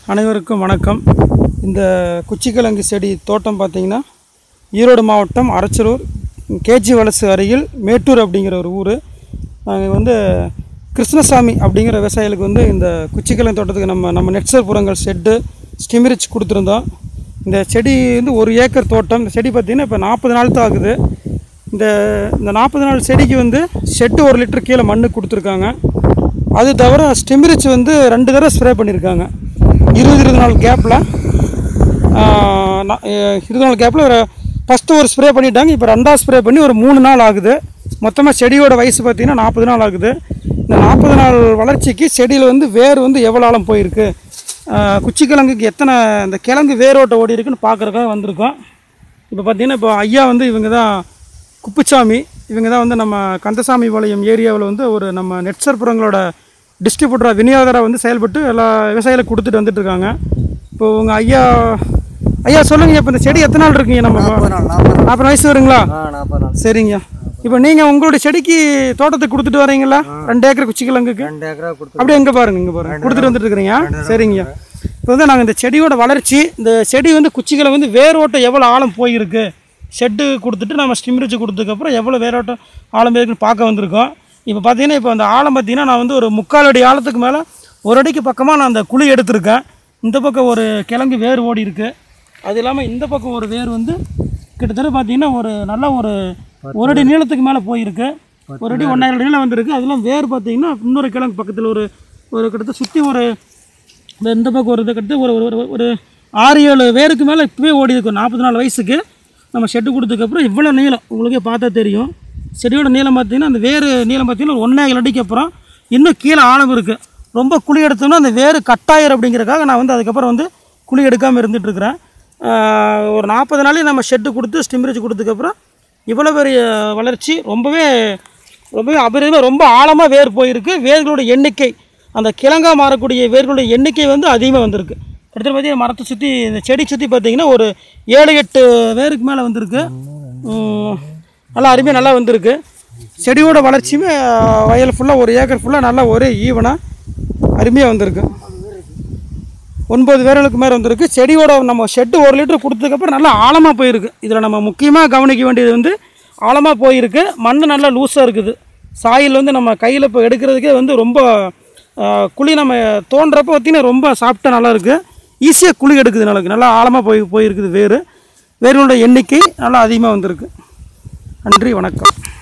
அனைவருக்கும் வணக்கம் இந்த குச்சிக்கிழங்கு செடி தோட்டம் பார்த்தீங்கன்னா ஈரோடு மாவட்டம் அரச்சலூர் கேஜி வலசு அருகில் மேட்டூர் அப்படிங்கிற ஒரு ஊர் நாங்கள் வந்து கிருஷ்ணசாமி அப்படிங்கிற விவசாயிகளுக்கு வந்து இந்த குச்சிக்கிழங்கு தோட்டத்துக்கு நம்ம நம்ம நெட்சர் புறங்கள் ஷெட்டு ஸ்டிமிரிச் கொடுத்துருந்தோம் இந்த செடி வந்து ஒரு ஏக்கர் தோட்டம் இந்த செடி பார்த்திங்கன்னா இப்போ நாற்பது நாள் தான் ஆகுது இந்த இந்த நாற்பது நாள் செடிக்கு வந்து ஷெட்டு ஒரு லிட்டர் கீழே மண்ணு கொடுத்துருக்காங்க அது தவிர ஸ்டிமிரிச் வந்து ரெண்டு தடவை ஸ்ப்ரே பண்ணியிருக்காங்க இருபது இருபது நாள் கேப்பில் இருபது நாள் கேப்பில் ஒரு ஃபஸ்ட்டு ஒரு ஸ்ப்ரே பண்ணிட்டாங்க இப்போ ரெண்டாவது ஸ்ப்ரே பண்ணி ஒரு மூணு நாள் ஆகுது மொத்தமாக செடியோட வயசு பார்த்திங்கன்னா நாற்பது நாள் ஆகுது இந்த நாற்பது நாள் வளர்ச்சிக்கு செடியில் வந்து வேர் வந்து எவ்வளோ ஆழம் போயிருக்கு ஆஹ் குச்சிக்கிழங்குக்கு எத்தனை இந்த கிழங்கு வேரோட்ட ஓடி இருக்குன்னு பார்க்குறக்காக வந்திருக்கோம் இப்போ பார்த்தீங்கன்னா இப்போ ஐயா வந்து இவங்க தான் குப்புச்சாமி இவங்க தான் வந்து நம்ம கந்தசாமி பாளையம் ஏரியாவில் வந்து ஒரு நம்ம நெட்சர்புரங்களோட டிஸ்ட்ரிபியூட்டராக விநியோகராக வந்து செயல்பட்டு எல்லா விவசாயிகளுக்கு கொடுத்துட்டு வந்துட்டு இருக்காங்க இப்போ உங்கள் ஐயா ஐயா சொல்லுங்க இப்போ இந்த செடி எத்தனை நாள் இருக்குங்க நம்ம நாற்பது நாள் நாற்பது நாள் நாற்பது வயசு வருங்களா ஆ நாற்பது நாள் சரிங்க இப்போ நீங்கள் உங்களுடைய செடிக்கு தோட்டத்துக்கு கொடுத்துட்டு வரீங்களா ரெண்டு ஏக்கர் குச்சிக்கிழங்குக்கு ரெண்டு ஏக்கரா கொடுத்து அப்படியே எங்கே பாருங்க இங்கே பாருங்க கொடுத்துட்டு வந்துட்டு இருக்கிறீங்க சரிங்க இப்போ வந்து நாங்கள் இந்த செடியோட வளர்ச்சி இந்த செடி வந்து குச்சிகளை வந்து வேரோட்டம் எவ்வளோ ஆழம் போயிருக்கு ஷெட்டு கொடுத்துட்டு நம்ம ஸ்டிம்ரிச்சு கொடுத்ததுக்கப்புறம் எவ்வளோ வேரோட்டம் ஆழம் போயிருக்குன்னு பார்க்க வந்திருக்கோம் இப்போ பார்த்தீங்கன்னா இப்போ அந்த ஆழம் பார்த்தீங்கன்னா நான் வந்து ஒரு முக்கால் அடி ஆழத்துக்கு மேலே ஒரு அடிக்கு பக்கமாக நான் அந்த குழி எடுத்திருக்கேன் இந்த பக்கம் ஒரு கிழங்கு வேர் ஓடி இருக்கு அது இல்லாமல் இந்த பக்கம் ஒரு வேர் வந்து கிட்டத்தட்ட பார்த்தீங்கன்னா ஒரு நல்ல ஒரு ஒரு அடி நீளத்துக்கு மேலே போயிருக்கு ஒரு அடி ஒன்றாயிரம் நீளம் வந்திருக்கு அதெல்லாம் வேர் பார்த்தீங்கன்னா இன்னொரு கிழங்கு பக்கத்தில் ஒரு ஒரு கிட்டத்தட்ட சுற்றி ஒரு இந்த இந்த பக்கம் ஒரு இது கிட்டத்தட்ட ஒரு ஒரு ஒரு- ஒரு ஆறு ஏழு வேருக்கு மேலே இப்போவே ஓடி இருக்கும் நாற்பத்தி நாலு வயசுக்கு நம்ம ஷெட்டு கொடுத்ததுக்கப்புறம் இவ்வளோ நீளம் உங்களுக்கே பார்த்தா தெரியும் செடியோட நீளம் பார்த்தீங்கன்னா அந்த வேறு நீளம் பார்த்தீங்கன்னா ஒரு ஒன்றே அடிக்கு அப்புறம் இன்னும் கீழே ஆழம் இருக்குது ரொம்ப குழி எடுத்தோம்னா அந்த வேறு கட்டாயிரம் அப்படிங்கிறக்காக நான் வந்து அதுக்கப்புறம் வந்து குழி எடுக்காமல் இருந்துகிட்ருக்கிறேன் ஒரு நாற்பது நாளே நம்ம ஷெட்டு கொடுத்து ஸ்டிம்ரிச்சு கொடுத்ததுக்கப்புறம் இவ்வளோ பெரிய வளர்ச்சி ரொம்பவே ரொம்பவே அபரிதமாக ரொம்ப ஆழமாக வேர் போயிருக்கு வேர்களோட எண்ணிக்கை அந்த கிழங்கா மாறக்கூடிய வேர்களுடைய எண்ணிக்கை வந்து அதிகமாக வந்திருக்கு கிட்டத்தட்ட பார்த்தீங்கன்னா மரத்தை சுற்றி இந்த செடி சுற்றி பார்த்தீங்கன்னா ஒரு ஏழு எட்டு வேருக்கு மேலே வந்திருக்கு உம், நல்லா அருமையாக நல்லா வந்திருக்கு செடியோட வளர்ச்சியுமே அஹ், வயல் ஃபுல்லாக ஒரு ஏக்கர் ஃபுல்லாக நல்லா ஒரே ஈவனாக அருமையாக வந்திருக்கு ஒன்பது வேர்களுக்கு மேலே வந்திருக்கு செடியோட நம்ம ஷெட்டு ஒரு லிட்டர் கொடுத்ததுக்கப்புறம் நல்லா ஆழமாக போயிருக்கு இதில் நம்ம முக்கியமாக கவனிக்க வேண்டியது வந்து ஆழமாக போயிருக்கு மண் நல்லா லூஸாக இருக்குது சாயில் வந்து நம்ம கையில் இப்போ எடுக்கிறதுக்கே வந்து ரொம்ப ஆஹ், குழி நம்ம தோன்றப்போ பார்த்தீங்கன்னா ரொம்ப சாப்பிட்டா நல்லா இருக்குது ஈஸியாக குழி எடுக்குது நமக்கு நல்லா ஆழமாக போய் போயிருக்குது வேர் வேர்களோட எண்ணிக்கை நல்லா அதிகமாக வந்திருக்கு நன்றி வணக்கம்